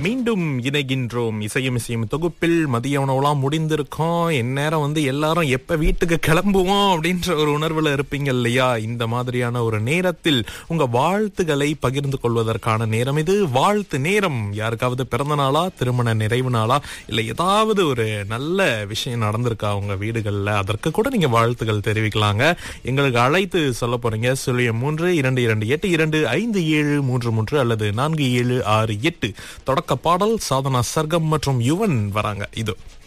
மீண்டும் இணைகின்றோம் இசையும் இசையும் தொகுப்பில் மதிய உணவுலாம் முடிந்திருக்கோம் இந்நேரம் வந்து எல்லாரும் எப்ப வீட்டுக்கு கிளம்புவோம் அப்படின்ற ஒரு உணர்வுல இருப்பீங்க இல்லையா இந்த மாதிரியான ஒரு நேரத்தில் உங்க வாழ்த்துக்களை பகிர்ந்து கொள்வதற்கான நேரம் இது வாழ்த்து நேரம் யாருக்காவது பிறந்த நாளா திருமண நிறைவு நாளா இல்ல ஏதாவது ஒரு நல்ல விஷயம் நடந்திருக்கா உங்க வீடுகள்ல அதற்கு கூட நீங்க வாழ்த்துக்கள் தெரிவிக்கலாங்க எங்களுக்கு அழைத்து சொல்ல போறீங்க சுழியம் மூன்று இரண்டு இரண்டு எட்டு இரண்டு ஐந்து ஏழு மூன்று மூன்று அல்லது நான்கு ஏழு ஆறு எட்டு தொடக்க பாடல் சாதனா சர்க்கம் மற்றும் யுவன் வராங்க இது